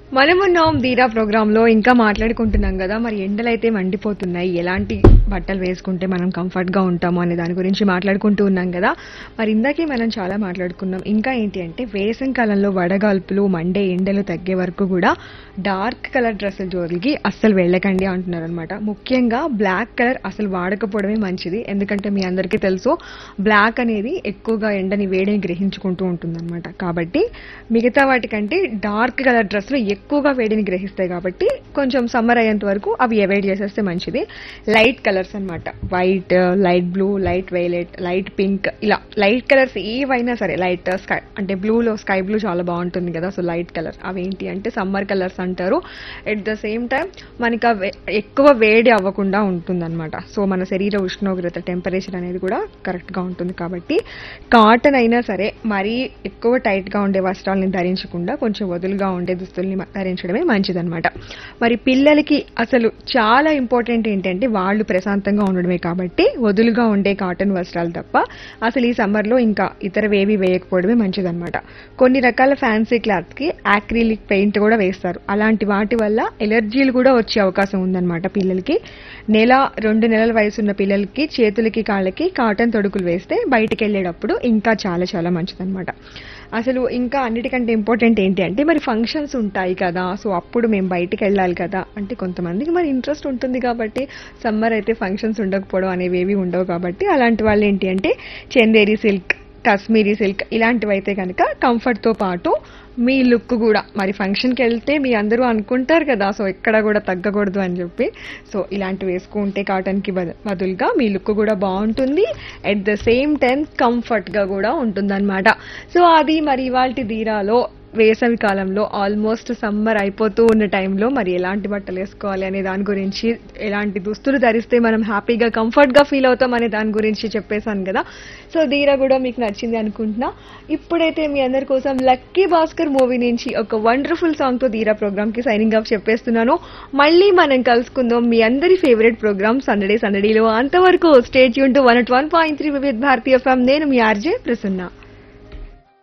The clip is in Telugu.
మనమున్నాం దీరా ప్రోగ్రామ్ లో ఇంకా మాట్లాడుకుంటున్నాం కదా మరి ఎండలు అయితే మండిపోతున్నాయి ఎలాంటి బట్టలు వేసుకుంటే మనం కంఫర్ట్ గా ఉంటాము అనే దాని గురించి మాట్లాడుకుంటూ ఉన్నాం కదా మరి ఇందాకే మనం చాలా మాట్లాడుకున్నాం ఇంకా ఏంటి అంటే వేసవి కాలంలో వడగాల్పులు మండే ఎండలు తగ్గే వరకు కూడా డార్క్ కలర్ డ్రెస్సుల జోలికి అస్సలు వెళ్ళకండి అంటున్నారు అనమాట ముఖ్యంగా బ్లాక్ కలర్ అసలు వాడకపోవడమే మంచిది ఎందుకంటే మీ అందరికీ తెలుసు బ్లాక్ అనేది ఎక్కువగా ఎండని వేడిని గ్రహించుకుంటూ ఉంటుంది కాబట్టి మిగతా వాటికంటే డార్క్ కలర్ డ్రెస్సులు ఎక్కువగా వేడిని గ్రహిస్తాయి కాబట్టి కొంచెం సమ్మర్ అయ్యేంత వరకు అవి అవాయిడ్ చేసేస్తే మంచిది లైట్ కలర్స్ అన్నమాట white light blue light violet light pink ఇలా లైట్ కలర్స్ ఏవైనా సరే లైట్ స్కై అంటే బ్లూలో స్కై బ్లూ చాలా బాగుంటుంది కదా సో లైట్ కలర్ అవేంటి అంటే సమ్మర్ కలర్స్ అంటారు ఎట్ ద సేమ్ టైం మనకి అవి ఎక్కువ వేడి అవ్వకుండా ఉంటుందన్నమాట సో మన శరీర ఉష్ణోగ్రత టెంపరేచర్ అనేది కూడా కరెక్ట్ గా ఉంటుంది కాబట్టి కాటన్ అయినా సరే మరీ ఎక్కువ టైట్ గా ఉండే వస్త్రాలని ధరించకుండా కొంచెం వదులుగా ఉండే దుస్తుల్ని ధరించడమే మంచిదన్నమాట మరి పిల్లలకి అసలు చాలా ఇంపార్టెంట్ ఏంటంటే వాళ్ళు ప్రశాంతంగా ఉండడమే కాబట్టి వదులుగా ఉండే కాటన్ వస్త్రాలు తప్ప అసలు ఈ సమ్మర్ లో ఇంకా ఇతరవేవి వేయకపోవడమే మంచిదన్నమాట కొన్ని రకాల ఫ్యాన్సీ క్లాత్ కి యాక్రిలిక్ పెయింట్ కూడా వేస్తారు అలాంటి వాటి వల్ల ఎలర్జీలు కూడా వచ్చే అవకాశం ఉందన్నమాట పిల్లలకి నెల రెండు నెలల వయసున్న పిల్లలకి చేతులకి కాళ్ళకి కాటన్ తొడుకులు వేస్తే బయటికి వెళ్ళేటప్పుడు ఇంకా చాలా చాలా మంచిదన్నమాట అసలు ఇంకా అన్నిటికంటే ఇంపార్టెంట్ ఏంటి అంటే మరి ఫంక్షన్స్ ఉంటాయి కదా సో అప్పుడు మేము బయటికి వెళ్ళాలి కదా అంటే కొంతమందికి మరి ఇంట్రెస్ట్ ఉంటుంది కాబట్టి సమ్మర్ అయితే ఫంక్షన్స్ ఉండకపోవడం అనేవి ఏవి ఉండవు కాబట్టి అలాంటి వాళ్ళు ఏంటి అంటే చందేరి సిల్క్ కాశ్మీరీ సిల్క్ ఇలాంటివి అయితే కనుక కంఫర్ట్తో పాటు మీ లుక్ కూడా మరి ఫంక్షన్కి వెళ్తే మీ అందరూ అనుకుంటారు కదా సో ఎక్కడ కూడా తగ్గకూడదు అని చెప్పి సో ఇలాంటివి వేసుకుంటే కాటన్కి బద- బదులుగా మీ లుక్ కూడా బాగుంటుంది అట్ ద సేమ్ టైం కంఫర్ట్గా కూడా ఉంటుందన్నమాట సో అది మరి ఇవాళ దీరాలో వేసవి కాలంలో ఆల్మోస్ట్ సమ్మర్ అయిపోతూ ఉన్న టైంలో మరి ఎలాంటి బట్టలు వేసుకోవాలి అనే దాని గురించి ఎలాంటి దుస్తులు ధరిస్తే మనం హ్యాపీగా కంఫర్ట్గా ఫీల్ అవుతాం అనే దాని గురించి చెప్పేశాను కదా సో దీరా కూడా మీకు నచ్చింది అనుకుంటున్నా ఇప్పుడైతే మీ అందరి కోసం లక్కీ భాస్కర్ మూవీ నుంచి ఒక వండర్ఫుల్ సాంగ్ తో దీరా ప్రోగ్రామ్ కి సైనింగ్ ఆఫ్ చెప్పేస్తున్నాను మళ్ళీ మనం కలుసుకుందాం మీ అందరి ఫేవరెట్ ప్రోగ్రామ్ సందడే సందడిలో అంతవరకు స్టేట్ యూన్ to one one point three Vividh Bharati FM నేను మీ ఆర్జే ప్రసన్న